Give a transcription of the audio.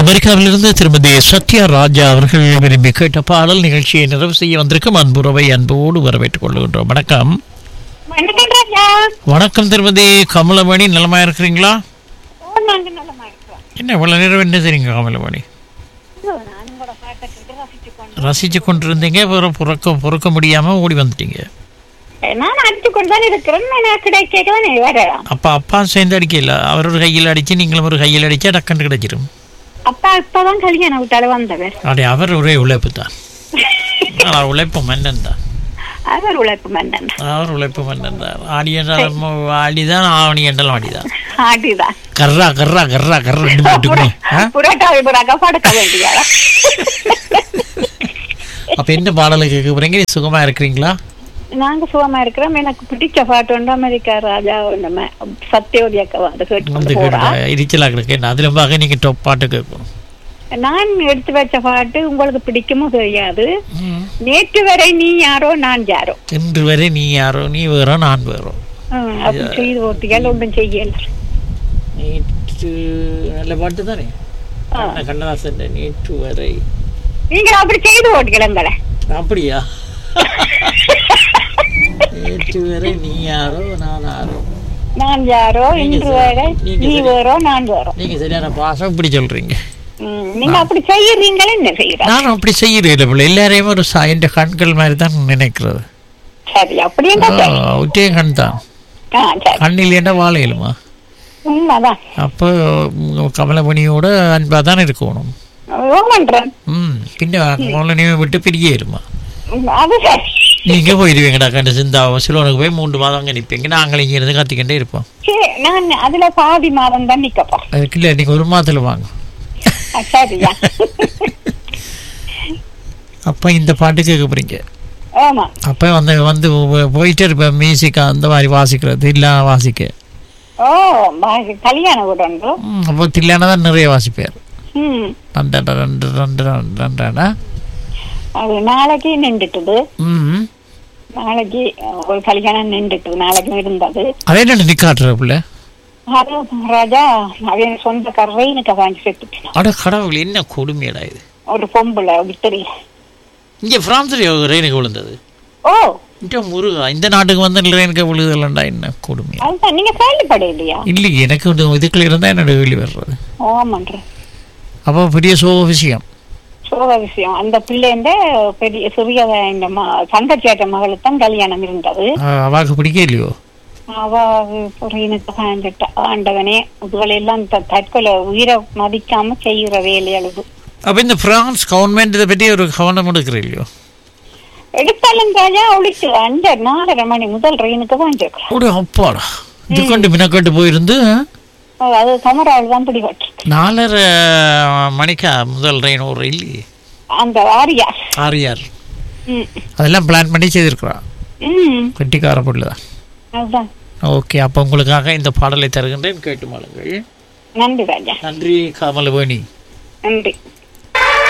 அமெரிக்காவிலிருந்து திருமதி சத்யா ராஜா அவர்கள் விரும்பி கேட்ட பாடல் நிகழ்ச்சியை நிறைவு செய்ய வந்திருக்கும் அன்புறவை அன்போடு வரவேற்றுக் கொள்கின்றோம் வணக்கம் வணக்கம் ராஜா வணக்கம் திருமதி கமலமணி நலமா இருக்கிறீங்களா ஓ நாங்க நலமா இருக்கிறோம் என்ன இவ்வளவு நேரம் என்ன தெரியுங்க கமலமணி இதோ நான் உங்களோட பாட்டை கேட்டு ரசிச்சு கொண்டு ரசிச்சு கொண்டிருந்தீங்க அப்புறம் புறக்க பொறுக்க முடியாம ஓடி வந்துட்டீங்க நான் அடிச்சு கொண்டு தான் இருக்கிறேன் நான் கிடைக்க தான் வரலாம் அப்பா அப்பா சேர்ந்து அடிக்கல அவர் ஒரு கையில் அடிச்சு நீங்களும் ஒரு கையில் அடிச்சா டக்குன்னு கிடைச்சிரும் அப்பா இப்பதான் கல்யாணம் விட்டால வந்தவர் அப்படி அவர் ஒரே உழைப்பு தான் அவர் உழைப்பு மன்னன் தான் அவர் உழைப்பு மன்னன் அவர் உழைப்பு மன்னன் தான் ஆடி என்றால் ஆடிதான் ஆவணி என்றாலும் ஆடிதான் ஆடிதான் கர்ரா கர்ரா கர்ரா கர்ரா ரெண்டு பேட்டுக்குமே ஆ? புரட்டாவி புறாக்க படுக்க வேண்டியாரா அப்ப என்ன பாடலை கேட்க போறீங்க நீ சுகமா இருக்கிறீங்களா நாங்க சுகமா இருக்கிறோம் எனக்கு பிடிச்ச பாட்டு உண்டு அமெரிக்கா ராஜா நம்ம சத்யோதி அக்கா வந்து கேட்டு வந்து கொண்டு போறா கேட்டு இடிச்சலா கிடக்கு என்ன அதுல பார்க்க நீங்க டொப் பாட்டு கேட்கணும் நான் எடுத்து வச்ச பாட்டு உங்களுக்கு பிடிக்குமோ தெரியாது நேற்று வரை நீ யாரோ நான் யாரோ இன்று வரை நீ யாரோ நீ வேறோ நான் வேறோ ம், அப்படி செய்து ஓட்டியால் ஒன்றும் செய்யல நேற்று நல்ல பாட்டு தானே ஆ. கண்ணதாசன் நேற்று வரை நீங்க அப்படி செய்து ஓட்டிக்கலங்களே அப்படியா நேற்று வரை நீ யாரோ நான் யாரோ நான் யாரோ நீங்க இன்று சரி. வரை நீங்க நீ சரி. வேறோ நான் வேறோ நீங்க சரியான பாசம் இப்படி சொல்றீங்க ம், நீங்க அப்படி செய்யறீங்களே என்ன செய்யற நான் அப்படி செய்யறேன் இல்லை எல்லாரையும் ஒரு சா- என் கண்கள் மாதிரி தான் நினைக்கிறது சரி அப்படி என்ன சரி ஒற்றே கண் தான் ஆ சரி கண் இல்லைன்னா வாழையிலுமா உண்மைதான் அப்போ உம், கமலமணியோட அன்பா தான் இருக்கணும் ஓமன்றேன் ம் பின்ன கமலமணியை விட்டு பிரியேருமா அது சரி நீங்க போயிடுவீங்கடா கண்டு சிந்தா சிலோனுக்கு போய் மூன்று மாதம் அங்கே நிற்பீங்க நாங்களும் இங்கே இருந்து கத்திக்கிட்டே இருப்போம் சரி, நான் அதுல பாதி மாதம் தான் நிக்கப்பா அதுக்கு இல்லை நீங்கள் ஒரு மாதத்தில் வாங்க சரியா அப்போ இந்த பாட்டு கேட்க போறீங்க ஆமா அப்போ வந்து வந்து போயிட்டே இருப்பேன் மியூசிக் அந்த மாதிரி வாசிக்கிறது இல்லை வாசிக்க ஓ பா- கல்யாணம் கூட உண்டு ம், அப்போ தில்லான தான் நிறைய வாசிப்பார் ம் ரெண்டு ரெண்டு ரெண்டு ரெண்டு ரெண்டாடா அது நாளைக்கு நின்றுட்டுது ம் நாளைக்கு ஒரு கல்யாணம் நின்றுட்டு நாளைக்கு இருந்தது அதே என்ன நிக்காட்டுற பிள்ளை அது ராஜா அவன் சொந்த கரையினுக்கு வாங்கி செத்துட்டான் அட கடவுள் என்ன கொடுமையடா இது ஒரு பொம்பளை விக்டரி இங்கே பிரான்ஸில் ரெயினுக்கு விழுந்தது ஓ இந்த முருகா இந்த நாட்டுக்கு வந்து ரெயினுக்கு விழுதலண்டா என்ன கொடுமை அதுதான் நீங்க கேள்விப்படையிலையா இல்லையே எனக்கு வந்து இதுக்குள்ள இருந்தால் என்னோட வெளி வர்றது ஓமன்ற அப்போ பெரிய சோக விஷயம் சோக விஷயம் அந்த பிள்ளைண்ட பெரிய சிறிய இந்த ம- தங்கச்சியாட்ட மகளுக்கு தான் கல்யாணம் இருந்தது அஹ் அவாக்கு பிடிக்க இல்லையோ அவ பொறியினுக்கு காஞ்சிட்டா ஆண்டவனே இதுகளை எல்லாம் த- தற்கொலை உயிரை மதிக்காம செய்கிற வேலையளவு அப்போ இந்த பிரான்ஸ் கவர்மெண்ட் இதை பற்றி ஒரு கவனம் எடுக்கிற இல்லையோ எடுத்தாலும் ராஜா அவளுக்கு அஞ்சு நாலரை மணி முதல் ட்ரெயினுக்கு வாங்கிருக்கலாம் ஒரு அப்பாடா இதுக்கண்டு மினக்கட்டு போயிருந்து அது சமராவில் தான் பிடிபட்டிருக்கு நாலரை மணிக்கா முதல் ரெயின் ஒரு இல்லையே அந்த ஆரியா ஆரியார் ம் அதெல்லாம் பிளான் பண்ணி செய்திருக்கிறான் ம் கட்டிக்கார பொருள் தான் அதுதான் ஓகே அப்போ உங்களுக்காக இந்த பாடலை தருகின்றேன் கேட்டு மாளுங்கள் நன்றி ராஜா நன்றி கமலவேணி நன்றி